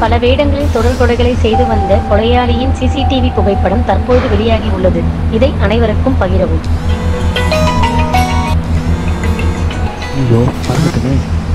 பல வேடங்களில் தொடர் கொலைகளை செய்து வந்த கொலையாளியின் சிசிடிவி புகைப்படம் தற்போது வெளியாகி உள்ளது இதை அனைவருக்கும் பகிரவும் ஐயோ மறந்துட்டேனே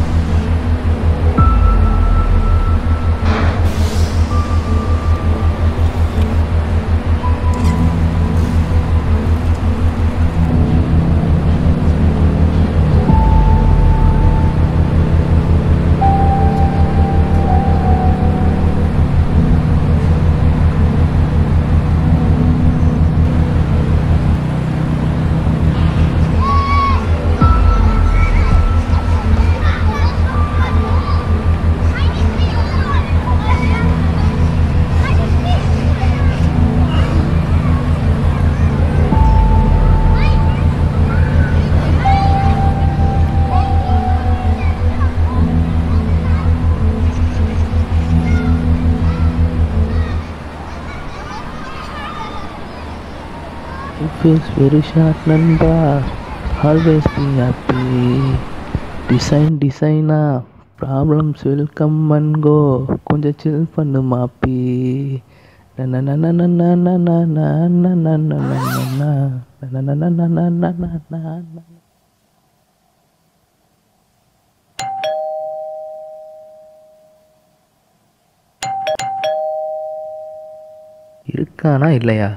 Life is very short நண்பா ஆல்வேஸ் பி ஹாப்பி டிசைன் டிசைனா problems will come and go கொஞ்சம் சில் பண்ணு மாப்பி இருக்கானா இல்லையா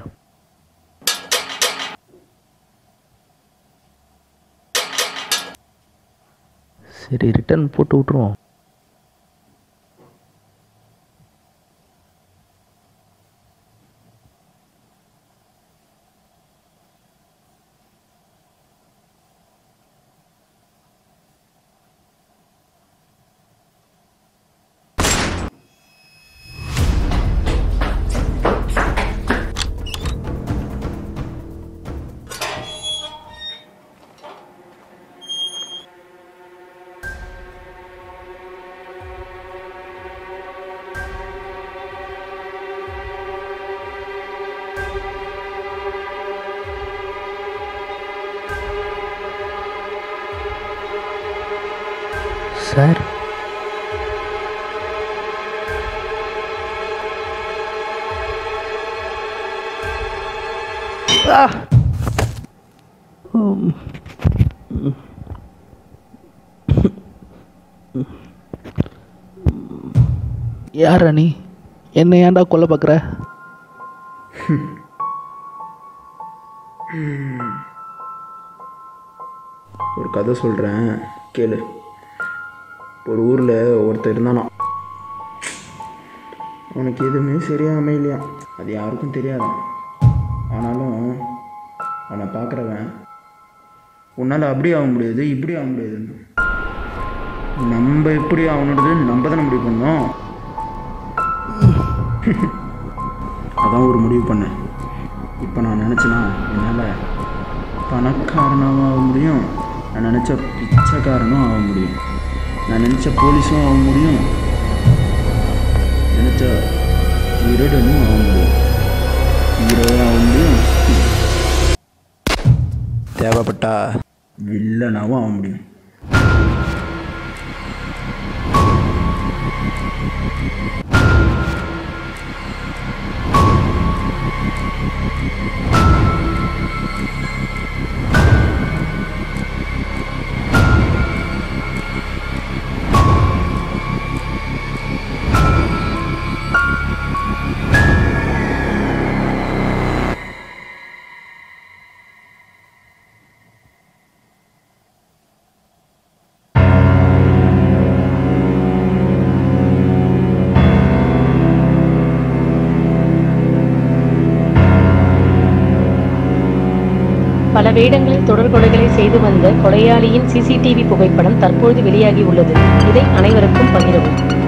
சரி ரிட்டர்ன் போட்டு விட்ருவோம் சார் ஆ! உம். யாரா நீ என்ன ஏன்டா கொல்ல பார்க்குற ஒரு கதை சொல்கிறேன் கேளு ஒரு ஊரில் ஒருத்தர் இருந்தானாம் அவனுக்கு எதுவுமே சரியாக அமையலையாம் அது யாருக்கும் தெரியாதாம் ஆனாலும் அவனை பார்க்குறவன் உன்னால் அப்படி ஆக முடியாது இப்படி ஆக முடியாதுன்னு நம்ம எப்படி ஆகணுன்றது நம்ம தானே முடிவு பண்ணோம் அதான் ஒரு முடிவு பண்ணேன் இப்போ நான் நினச்சேன்னா என்னால் பணக்காரனாகவும் ஆக முடியும் நான் நினச்ச பிச்சைக்காரனும் ஆக முடியும் நான் நினச்ச போலீஸும் ஆக முடியும் நினச்ச திருடனும் ஆக முடியும் ஹீரோவும் ஆக முடியும் தேவைப்பட்டா வில்லனாவும் ஆக முடியும் பல வேடங்களில் தொடர் கொலைகளை செய்து வந்த கொலையாளியின் சிசிடிவி புகைப்படம் தற்போது வெளியாகி உள்ளது இதை அனைவருக்கும் பகிரவும்